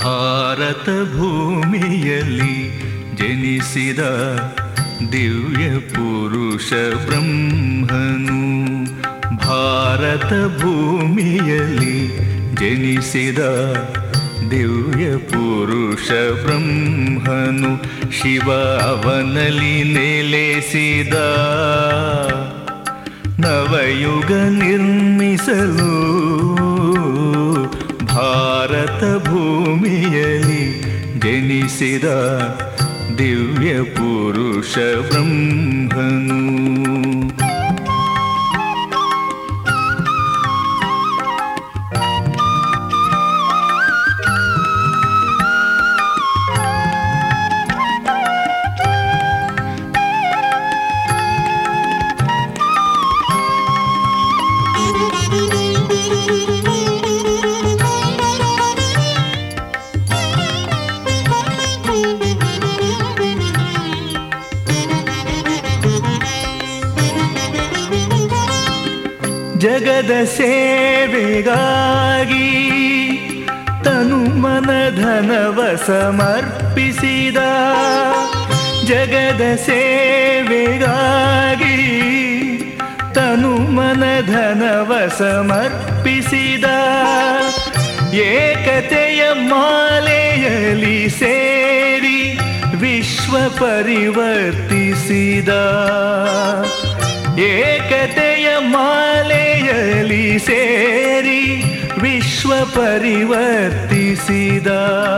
ಭಾರತ ಭೂಮಿಯಲ್ಲಿ ಜನಿಸಿದ ದಿವ್ಯ ಪುರುಷ ಬ್ರಹ್ಮನು ಭಾರತ ಭೂಮಿಯಲ್ಲಿ ಜನಿಸಿದ ದಿವ್ಯ ಪುರುಷ ಬ್ರಹ್ಮನು ಶಿವ ಅವನಲ್ಲಿ ನೆಲೆಸಿದ ನವಯುಗ ನಿರ್ಮಿಸಲು ಭಾರತ ಭೂಮಿಯಲ್ಲಿ ಜನಿಸಿದ ದಿವ್ಯ ಪುರುಷ ಬ್ರಹ್ಮನು ಜಗದ ಸೇವೆಗಾಗಿ ತನು ಮನ ಧನವ ಸಮರ್ಪಿಸಿದ ಜಗದ ಸೇವೆಗಾಗಿ ತನು ಮನ ಧನವ ಸಮರ್ಪಿಸಿದ ಏಕತೆಯ ಮಾಲೆಯಲ್ಲಿ ಸೇರಿ ವಿಶ್ವ ಪರಿವರ್ತಿಸಿದ ಏಕತೆಯ ಮಾಲೆಯಲ್ಲಿ ಸೇರಿ ವಿಶ್ವ ಪರಿವರ್ತಿಸಿದ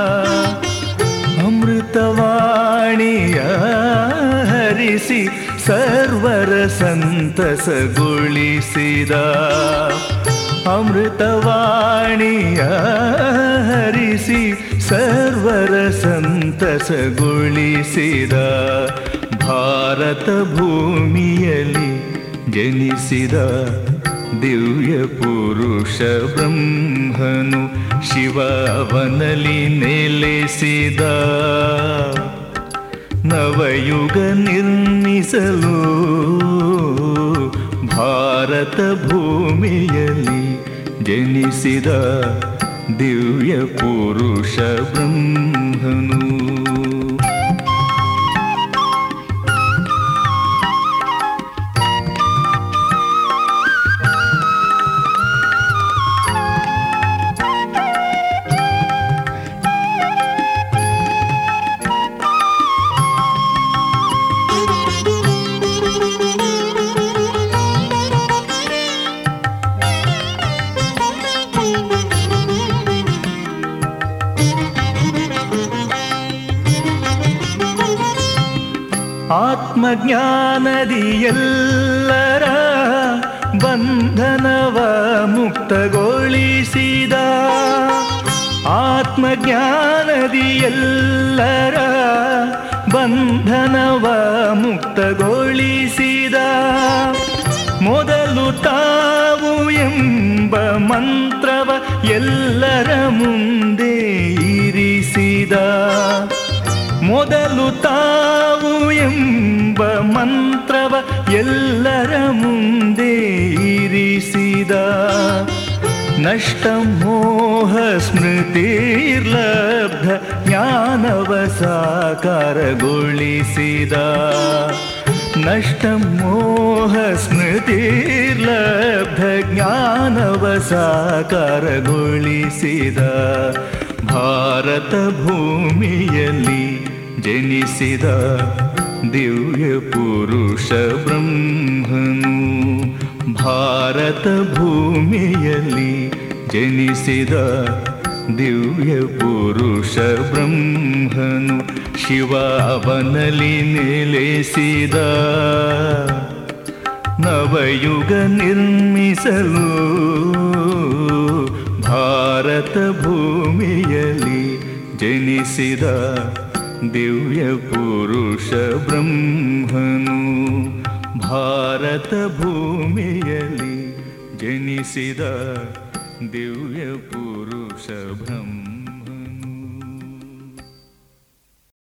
ಅಮೃತವಾಣಿಯ ಹರಿಸಿ ಸರ್ವರ ಸಂತಸಗೊಳಿಸಿದ ಅಮೃತವಾಣಿಯ ಹರಿಸಿ ಸರ್ವರ ಸಂತಸಗೊಳಿಸಿದ ಭಾರತ ಭೂಮಿಯಲ್ಲಿ ಜನಿಸಿದ ದಿವ್ಯ ಪುರುಷ ಬ್ರಹ್ಮನು ಶಿವ ಅವನಲ್ಲಿ ನೆಲೆಸಿದ ನವಯುಗ ನಿರ್ಮಿಸಲು ಭಾರತ ಭೂಮಿಯಲ್ಲಿ ಜನಿಸಿದ ದಿವ್ಯ ಪುರುಷ ಬ್ರಹ್ಮನು ಆತ್ಮಜ್ಞಾನದಿ ಎಲ್ಲರ ಬಂಧನವ ಮುಕ್ತಗೊಳಿಸಿದ ಆತ್ಮಜ್ಞಾನದಿ ಎಲ್ಲರ ಬಂಧನವ ಮುಕ್ತಗೊಳಿಸಿದ ಮೊದಲು ತಾವು ಎಂಬ ಮಂತ್ರವ ಎಲ್ಲರ ಮುಂದೆ ಇರಿಸಿದ ಮೊದಲು ತಾವು ಎಂಬ ಮಂತ್ರವ ಎಲ್ಲರ ಮುಂದೆ ಇರಿಸಿದ ನಷ್ಟ ಮೋಹ ಸ್ಮೃತಿರ್ಲಬ್ಧ ಜ್ಞಾನವ ಸಾಕಾರಗೊಳಿಸಿದ ನಷ್ಟ ಮೋಹ ಸ್ಮೃತಿರ್ಲಬ್ಧ ಜ್ಞಾನವ ಸಾಕಾರಗೊಳಿಸಿದ ಭಾರತ ಭೂಮಿಯಲ್ಲಿ ಜನಿಸಿದ ದಿವ್ಯ ಪುರುಷ ಬ್ರಹ್ಮನು ಭಾರತ ಭೂಮಿಯಲ್ಲಿ ಜನಿಸಿದ ದಿವ್ಯ ಪುರುಷ ಬ್ರಹ್ಮನು ಶಿವ ಅವನಲ್ಲಿ ನೆಲೆಸಿದ ನವಯುಗ ನಿರ್ಮಿಸಲು ಭಾರತ ಭೂಮಿಯಲ್ಲಿ ಜನಿಸಿದ ದಿವ್ಯ ಪುರುಷ ಬ್ರಹ್ಮನು ಭಾರತ ಭೂಮಿಯಲ್ಲಿ ಜನಿಸಿದ ದಿವ್ಯ ಪುರುಷ ಬ್ರಹ್ಮ